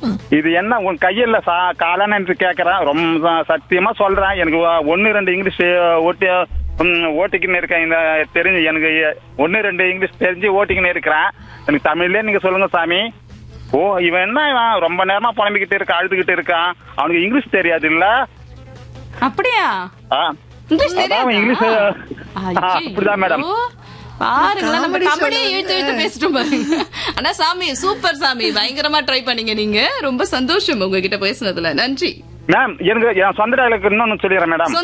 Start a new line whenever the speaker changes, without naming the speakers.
இது என்ன உன் கையில சா காலன்னு என்று கேக்குறேன் ரொம்ப சத்தியமா சொல்றேன் எனக்கு ஒ- ஒண்ணு ரெண்டு இங்கிலீஷ் ஓட்டி ம், ஓட்டிக்கின்னு இருக்கேன் இந்த தெரிஞ்சு எனக்கு ஒண்ணு ரெண்டு இங்கிலீஷ் தெரிஞ்சு ஓட்டிக்கின்னு இருக்கிறேன் எனக்கு தமிழ்லயே நீங்க சொல்லுங்க சாமி ஓ இவன் என்ன இவன் ரொம்ப நேரமா புலம்பிக்கிட்டு இருக்கான் அழுதுகிட்டு இருக்கான் அவனுக்கு இங்கிலீஷ் தெரியாது இல்ல
அப்படியா
ஆ.
இங்கிலீஷ்
அதான்
தெரியாதா?
இங்கிலீஷ் ஆ,
ஐயோ.
அப்படிதான் மேடம்
பாருங்களேன் நம்ம
Comedy
கபடியை
சொல்லுங்க.
இழுத்து இழுத்து பேசிட்டோம் பாருங்க ஆனா சாமி சூப்பர் சாமி பயங்கரமா ட்ரை பண்ணீங்க நீங்க ரொம்ப சந்தோஷம் உங்ககிட்ட பேசுனதுல நன்றி
மேம் எனக்கு என் சொந்த டைலாக் இன்னொன்னு சொல்லிடுறேன் மேடம்